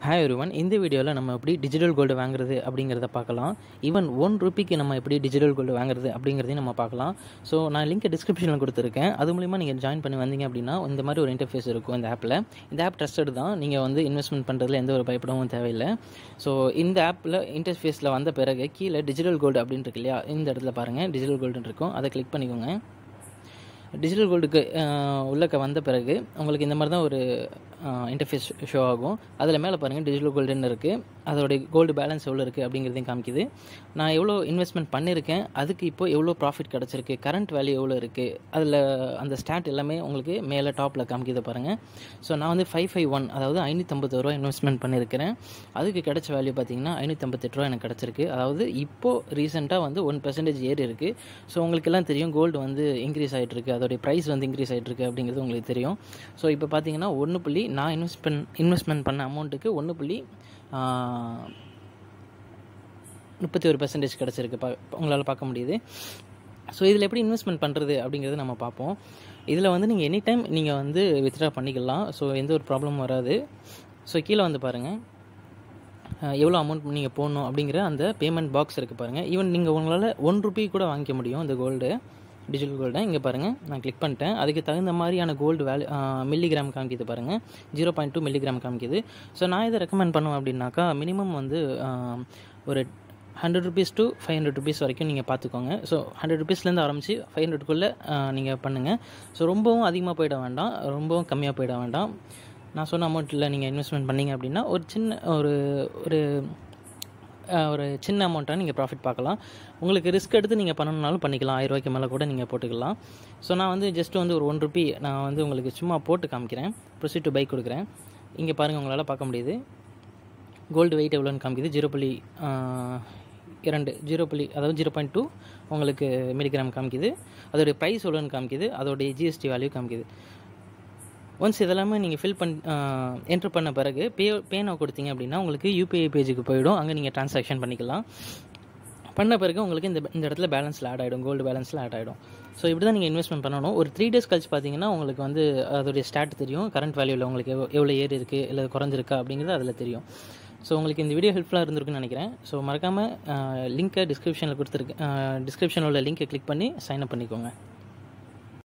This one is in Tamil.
ஹாய் ஒருவன் இந்த வீடியோவில் நம்ம எப்படி டிஜிட்டல் கோல்டு வாங்குறது அப்படிங்கிறத பார்க்கலாம் ஈவன் ஒன் ருபிக்கு நம்ம எப்படி டிஜிட்டல் கோல்டு வாங்குறது அப்படிங்கிறதையும் நம்ம பார்க்கலாம் ஸோ நான் லிங்க் டிஸ்கிரிப்ஷனில் கொடுத்துருக்கேன் அது மூலிமா நீங்கள் ஜாயின் பண்ணி வந்தீங்க அப்படின்னா இந்த மாதிரி ஒரு இன்டர்ஃபேஸ் இருக்கும் இந்த ஆப்பில் இந்த ஆப் ட்ரஸ்டட் தான் நீங்கள் வந்து இன்வெஸ்ட்மெண்ட் பண்ணுறதுல எந்த ஒரு பயப்படவும் தேவையில்லை ஸோ இந்த ஆப்பில் இன்டர்ஃபேஸில் வந்த பிறகு கீழே டிஜிட்டல் கோல்டு அப்படின்னு இருக்கு இல்லையா இந்த இடத்துல பாருங்கள் டிஜிட்டல் கோல்டுன்னு இருக்கும் அதை கிளிக் பண்ணிக்கோங்க டிஜிட்டல் கோல்டுக்கு உள்ளக்க வந்த பிறகு உங்களுக்கு இந்த மாதிரி தான் ஒரு இன்டர்ஃபேஸ் ஷோ ஆகும் அதில் மேலே பாருங்கள் டிஜிட்டல் கோல்டுன்னு இருக்குது அதோடைய கோல்டு பேலன்ஸ் எவ்வளோ இருக்குது அப்படிங்கிறதையும் காமிக்குது நான் எவ்வளோ இன்வெஸ்ட்மெண்ட் பண்ணியிருக்கேன் அதுக்கு இப்போ எவ்வளோ ப்ராஃபிட் கிடச்சிருக்கு கரண்ட் வேல்யூ எவ்வளோ இருக்குது அதில் அந்த ஸ்டாட் எல்லாமே உங்களுக்கு மேலே டாப்பில் காமிக்குது பாருங்கள் ஸோ நான் வந்து ஃபைவ் ஃபைவ் ஒன் அதாவது ஐநூற்றம்பது ரூபா இன்வெஸ்ட்மெண்ட் பண்ணியிருக்கிறேன் அதுக்கு கிடைச்ச வேல்யூ பார்த்தீங்கன்னா ஐநூற்றம்பத்தெட்டு ரூபா எனக்கு கிடச்சிருக்கு அதாவது இப்போது ரீசெண்டாக வந்து ஒன் பர்சன்டேஜ் ஏறி இருக்குது ஸோ உங்களுக்கு எல்லாம் தெரியும் கோல்டு வந்து இன்க்ரீஸ் ஆகிட்டு இருக்கு அதோடைய ப்ரைஸ் வந்து இன்க்ரீஸ் ஆகிட்டு இருக்கு அப்படிங்கிறது உங்களுக்கு தெரியும் ஸோ இப்போ பார்த்தீங்கன்னா ஒன்று புள்ளி நான் இன்வெஸ்ட் பண் இன்வெஸ்ட்மெண்ட் பண்ண அமௌண்ட்டுக்கு ஒன்று புள்ளி முப்பத்தி ஒரு பர்சன்டேஜ் கிடச்சிருக்கு பா உங்களால் பார்க்க முடியுது ஸோ இதில் எப்படி இன்வெஸ்ட்மெண்ட் பண்ணுறது அப்படிங்கிறத நம்ம பார்ப்போம் இதில் வந்து நீங்கள் எனி டைம் நீங்கள் வந்து வித்ட்ரா பண்ணிக்கலாம் ஸோ எந்த ஒரு ப்ராப்ளமும் வராது ஸோ கீழே வந்து பாருங்கள் எவ்வளோ அமௌண்ட் நீங்கள் போடணும் அப்படிங்கிற அந்த பேமெண்ட் பாக்ஸ் இருக்குது பாருங்கள் ஈவன் நீங்கள் உங்களால் ஒன் ருபி கூட வாங்கிக்க முடியும் இந்த கோல்டு டிஜிட்டல் கோல்டை இங்கே பாருங்கள் நான் கிளிக் பண்ணிட்டேன் அதுக்கு தகுந்த மாதிரியான கோல்டு வேல்யூ மில்லிகிராம் காமிக்குது பாருங்கள் ஜீரோ பாயிண்ட் டூ மில்லிகிராம் காமிக்குது ஸோ நான் இதை ரெக்கமெண்ட் பண்ணுவேன் அப்படின்னாக்கா மினிமம் வந்து ஒரு hundred rupees to five hundred rupees வரைக்கும் நீங்கள் பார்த்துக்கோங்க ஸோ ஹண்ட்ரட் ருபீஸ்லேருந்து ஆரம்பித்து ஃபைவ் ஹண்ட்ரட்குள்ளே நீங்கள் பண்ணுங்கள் ஸோ ரொம்பவும் அதிகமாக போயிட வேண்டாம் ரொம்பவும் கம்மியாக போயிட வேண்டாம் நான் சொன்ன அமௌண்ட்டில் நீங்கள் இன்வெஸ்ட்மெண்ட் பண்ணிங்க அப்படின்னா ஒரு சின்ன ஒரு ஒரு ஒரு சின்ன அமௌண்ட்டாக நீங்கள் ப்ராஃபிட் பார்க்கலாம் உங்களுக்கு ரிஸ்க் எடுத்து நீங்கள் பண்ணணுனாலும் பண்ணிக்கலாம் ஆயிரம் ரூபாய்க்கு மேலே கூட நீங்கள் போட்டுக்கலாம் ஸோ நான் வந்து ஜஸ்ட் வந்து ஒரு ஒன் ருபி நான் வந்து உங்களுக்கு சும்மா போட்டு காமிக்கிறேன் ப்ரொசீட் டு பைக் கொடுக்குறேன் இங்கே பாருங்கள் உங்களால் பார்க்க முடியுது கோல்டு வெயிட் எவ்வளோன்னு காமிக்குது ஜீரோ புள்ளி இரண்டு ஜீரோ புள்ளி அதாவது ஜீரோ பாயிண்ட் டூ உங்களுக்கு மில்லிகிராம் காமிக்குது அதோடைய ப்ரைஸ் எவ்வளோன்னு காமிக்குது அதோடைய ஜிஎஸ்டி வேல்யூ காமிக்குது ஒன்ஸ் இதெல்லாமே நீங்கள் ஃபில் பண் என்ட்ரு பண்ண பிறகு பே பேனை கொடுத்தீங்க அப்படின்னா உங்களுக்கு யூபிஐ பேஜுக்கு போயிடும் அங்கே நீங்கள் ட்ரான்சாக்ஷன் பண்ணிக்கலாம் பண்ண பிறகு உங்களுக்கு இந்த இந்த இடத்துல பேலன்ஸில் ஆட் ஆகிடும் கோல்டு பேலன்ஸில் ஆட் ஆகிடும் ஸோ இப்படி தான் நீங்கள் இன்வெஸ்ட்மெண்ட் பண்ணணும் ஒரு த்ரீ டேஸ் கழிச்சு பார்த்தீங்கன்னா உங்களுக்கு வந்து அதோடைய ஸ்டாட் தெரியும் கரண்ட் வேல்யூவில் உங்களுக்கு எவ்வளோ ஏறி இருக்குது இல்லை குறைஞ்சிருக்கா அப்படிங்கிறது அதில் தெரியும் ஸோ உங்களுக்கு இந்த வீடியோ ஹெல்ப்ஃபுல்லாக இருந்திருக்குன்னு நினைக்கிறேன் ஸோ மறக்காமல் லிங்க்கை டிஸ்கிரிப்ஷனில் கொடுத்துருக்கு டிஸ்கிரிப்ஷனில் உள்ள லிங்க்கை கிளிக் பண்ணி சைன் அப் பண்ணிக்கோங்க